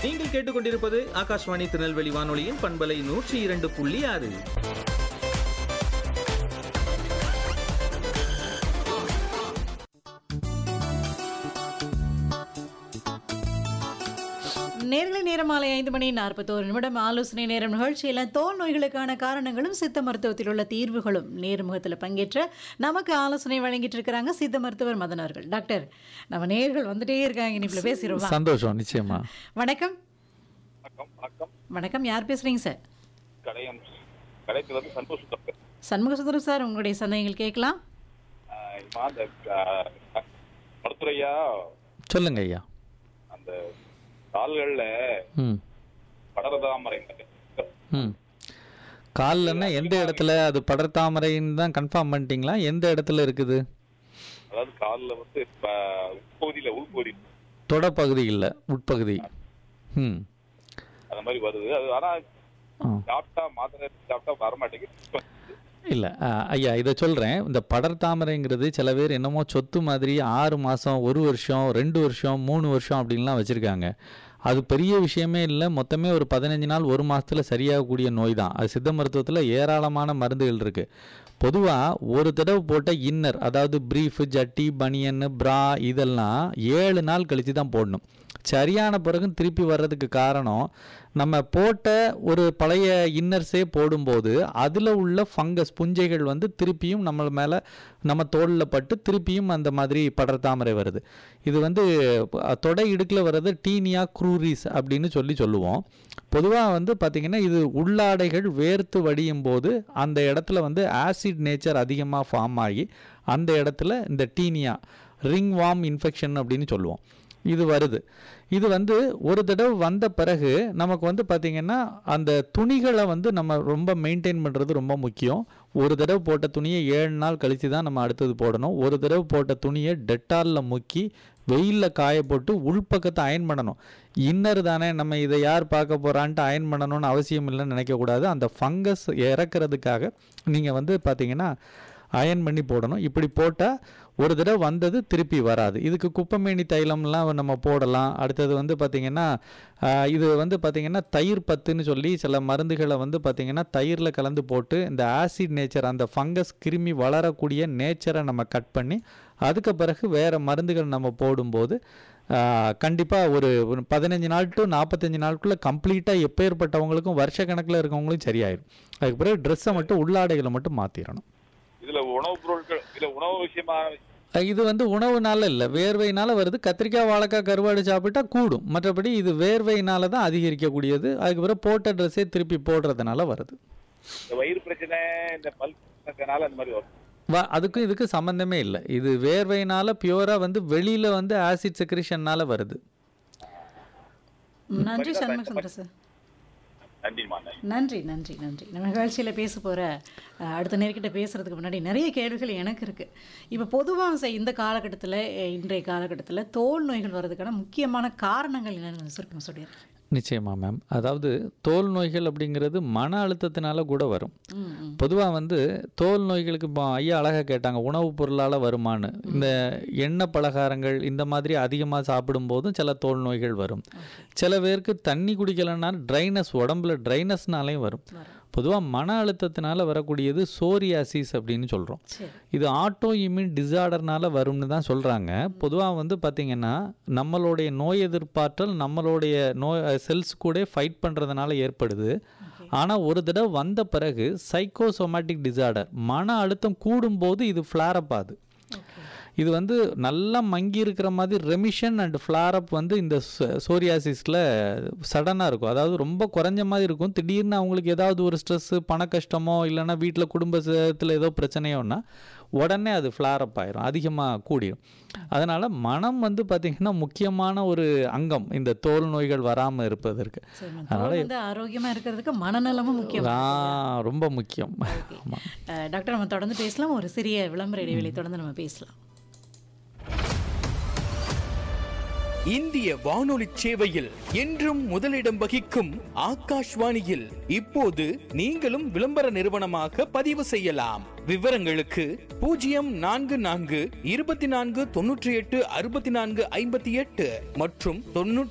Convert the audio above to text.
நீங்கள் கேட்டுக்கொண்டிருப்பது ஆகாஷ்வாணி திருநெல்வேலி வானொலியின் பண்பலை நூற்றி இரண்டு புள்ளி ஆறு நேர்களை நேரம் மாலை ஐந்து மணி நாற்பத்தோரு நிமிடம் ஆலோசனை நேரம் நிகழ்ச்சியில் தோல் நோய்களுக்கான காரணங்களும் சித்த மருத்துவத்தில் உள்ள தீர்வுகளும் நேர்முகத்தில் பங்கேற்ற நமக்கு ஆலோசனை வழங்கிட்டு இருக்கிறாங்க சித்த மருத்துவர் மதன் அவர்கள் டாக்டர் நம்ம நேர்கள் வந்துட்டே இருக்காங்க இனிப்பில் பேசிடுவா சந்தோஷம் நிச்சயமா வணக்கம் வணக்கம் வணக்கம் வணக்கம் யார் பேசுறீங்க சார் கடையம் கடையத்துல இருந்து சந்தோஷ் டாக்டர் சண்முக சுந்தரம் சார் உங்களுடைய சந்தேகங்கள் கேட்கலாம் ஆஹ் இப்ப அந்த ஆஹ், மருத்துவரையா சொல்லுங்க ஐயா அந்த கால்கள்ல ம் படரதாமரை ம் கால்லன்னா எந்த இடத்துல அது படர்தாமரைன்னு தான் கன்ஃபார்ம் பண்ணிட்டீங்களா எந்த இடத்துல இருக்குது அதாவது கால்ல வந்து இப்ப உட்பகுதியில உள்பகுதி தொடப்பகுதியில் உட்பகுதி ம் அந்த மாதிரி வருது அது ஆனா ஆ சாப்பிட்டா மாத்திரை சாப்பிட்டா வரமாட்டேங்குது இல்லை ஐயா இதை சொல்கிறேன் இந்த படர்தாமரைங்கிறது சில பேர் என்னமோ சொத்து மாதிரி ஆறு மாதம் ஒரு வருஷம் ரெண்டு வருஷம் மூணு வருஷம் அப்படின்லாம் வச்சுருக்காங்க அது பெரிய விஷயமே இல்லை மொத்தமே ஒரு பதினஞ்சு நாள் ஒரு மாதத்தில் சரியாகக்கூடிய நோய் தான் அது சித்த மருத்துவத்தில் ஏராளமான மருந்துகள் இருக்குது பொதுவாக ஒரு தடவை போட்ட இன்னர் அதாவது ப்ரீஃப் ஜட்டி பனியன் ப்ரா இதெல்லாம் ஏழு நாள் கழித்து தான் போடணும் சரியான பிறகு திருப்பி வர்றதுக்கு காரணம் நம்ம போட்ட ஒரு பழைய இன்னர்ஸே போடும்போது அதில் உள்ள ஃபங்கஸ் புஞ்சைகள் வந்து திருப்பியும் நம்ம மேலே நம்ம தோலில் பட்டு திருப்பியும் அந்த மாதிரி படர்தாமரை வருது இது வந்து அஹ், தொடை இடுக்கில் வர்றது டீனியா க்ரூரிஸ் அப்படின்னு சொல்லி சொல்லுவோம் பொதுவாக வந்து பார்த்திங்கன்னா இது உள்ளாடைகள் வேர்த்து வடியும் போது அந்த இடத்துல வந்து ஆசிட் நேச்சர் அதிகமாக ஃபார்ம் ஆகி அந்த இடத்துல இந்த டீனியா ரிங் வார்ம் இன்ஃபெக்ஷன் அப்படின்னு சொல்லுவோம் இது வருது இது வந்து ஒரு தடவை வந்த பிறகு நமக்கு வந்து பார்த்திங்கன்னா அந்த துணிகளை வந்து நம்ம ரொம்ப மெயின்டைன் பண்ணுறது ரொம்ப முக்கியம் ஒரு தடவை போட்ட துணியை ஏழு நாள் கழித்து தான் நம்ம அடுத்தது போடணும் ஒரு தடவை போட்ட துணியை டெட்டாலில் முக்கி வெயிலில் காய போட்டு உள்பக்கத்தை அயன் பண்ணணும் இன்னர் தானே நம்ம இதை யார் பார்க்க போகிறான்ட்டு அயன் பண்ணணும்னு அவசியம் இல்லைன்னு நினைக்கக்கூடாது அந்த ஃபங்கஸ் இறக்கிறதுக்காக நீங்கள் வந்து பார்த்தீங்கன்னா அயன் பண்ணி போடணும் இப்படி போட்டால் ஒரு தடவை வந்தது திருப்பி வராது இதுக்கு குப்பமேனி தைலம்லாம் நம்ம போடலாம் அடுத்தது வந்து பார்த்திங்கன்னா ஆஹ், இது வந்து பார்த்திங்கன்னா தயிர் பத்துன்னு சொல்லி சில மருந்துகளை வந்து பார்த்திங்கன்னா தயிரில் கலந்து போட்டு இந்த ஆசிட் நேச்சர் அந்த ஃபங்கஸ் கிருமி வளரக்கூடிய நேச்சரை நம்ம கட் பண்ணி அதுக்கு பிறகு வேறு மருந்துகள் நம்ம போடும்போது கண்டிப்பாக ஒரு ஒரு பதினஞ்சு நாள் டு நாற்பத்தஞ்சு நாளுக்குள்ளே கம்ப்ளீட்டாக எப்பேற்பட்டவங்களுக்கும் வருஷ கணக்கில் இருக்கவங்களும் சரியாயிடும் அதுக்கு பிறகு ட்ரெஸ்ஸை மட்டும் உள்ளாடைகளை மட்டும் மாற்றிடணும் இதுல உணவுப் பொருட்கள் இதுல உணவு விஷயமா இது வந்து உணவுனால இல்லை வேர்வையினால வருது கத்திரிக்காய் வாழைக்காய் கருவாடு சாப்பிட்டா கூடும் மற்றபடி இது வேர்வையினால தான் அதிகரிக்கக்கூடியது அதுக்கு பிறகு போட்ட ட்ரெஸ்ஸே திருப்பி போடுறதுனால வருது இந்த வயிறு பிரச்சனை இந்த பல் பிரச்சனைனால அந்த மாதிரி வரும் வ அதுக்கும் இதுக்கு சம்மந்தமே இல்லை இது வேர்வையினால பியூராக வந்து வெளியில் வந்து ஆசிட் செக்ரிஷன்னால வருது நன்றி சண்முக சுந்தரம் சார் நன்றிமா நன்றி நன்றி நன்றி நன்றி நம்ம நிகழ்ச்சியில் பேச போகிற அடுத்த நேர்கிட்ட பேசுகிறதுக்கு முன்னாடி நிறைய கேள்விகள் எனக்கு இருக்குது இப்போ பொதுவாக இந்த காலகட்டத்தில் இன்றைய காலகட்டத்தில் தோல் நோய்கள் வர்றதுக்கான முக்கியமான காரணங்கள் என்னென்னு சுருக்கம் சொல்லிடுறேன் நிச்சயமா மேம் அதாவது தோல் நோய்கள் அப்படிங்கிறது மன அழுத்தத்தினால கூட வரும் ம் ம் பொதுவாக வந்து தோல் நோய்களுக்கு இப்போ ஐயா அழகாக கேட்டாங்க உணவுப் பொருளால் வருமானு இந்த எண்ணெய் பலகாரங்கள் இந்த மாதிரி அதிகமாக சாப்பிடும்போதும் சில தோல் நோய்கள் வரும் சில பேருக்கு தண்ணி குடிக்கலைன்னா ட்ரைனஸ் உடம்புல ட்ரைனஸ்னாலையும் வரும் பொதுவாக மன அழுத்தத்தினால வரக்கூடியது சோரியாசிஸ் அப்படின்னு சொல்கிறோம் சரி இது ஆட்டோ இம்யூன் டிசார்டர்னால வரும்னு தான் சொல்கிறாங்க பொதுவாக வந்து பார்த்திங்கன்னா நம்மளுடைய நோய் எதிர்ப்பாற்றல் நம்மளுடைய நோய் செல்ஸ் கூட ஃபைட் பண்ணுறதுனால ஏற்படுது ஆனால் ஒரு தடவை வந்த பிறகு சைக்கோசோமேட்டிக் டிசார்டர் மன அழுத்தம் கூடும்போது இது ஃப்ளாரப் ஆகுது ஓகே இது வந்து நல்லா மங்கி இருக்கிற மாதிரி ரெமிஷன் அண்ட் ஃப்ளாரப் வந்து இந்த சோரியாசிஸில் சடனாக இருக்கும் அதாவது ரொம்ப குறைஞ்ச மாதிரி இருக்கும் திடீர்னு அவங்களுக்கு ஏதாவது ஒரு ஸ்ட்ரெஸ்ஸு பண கஷ்டமோ இல்லைன்னா வீட்டில் குடும்பத்தில் ஏதோ பிரச்சனையோன்னா உடனே அது ஃப்ளாரப் ஆயிரும் அதிகமாக கூடிரும் அதனால் மனம் வந்து பார்த்திங்கன்னா முக்கியமான ஒரு அங்கம் இந்த தோல் நோய்கள் வராமல் இருப்பதற்கு சரி நம்ம தோல் வந்து ஆரோக்கியமாக இருக்கிறதுக்கு மனநலமும் முக்கியம் ஆ, ரொம்ப முக்கியம் ஆமாம் அஹ், டாக்டர் நம்ம தொடர்ந்து பேசலாம் ஒரு சிறிய விளம்பர இடைவெளி தொடர்ந்து நம்ம பேசலாம் இந்திய வானொலி சேவையில் என்றும் முதலிடம் வகிக்கும் ஆகாஷ்வாணியில் இப்போது நீங்களும் விளம்பர நிறுவனமாக பதிவு செய்யலாம் விவரங்களுக்கு பூஜ்ஜியம் நான்கு நான்கு இருபத்தி நான்கு தொன்னூற்றி எட்டு அறுபத்தி நான்கு ஐம்பத்தி எட்டு மற்றும் தொன்னூற்றி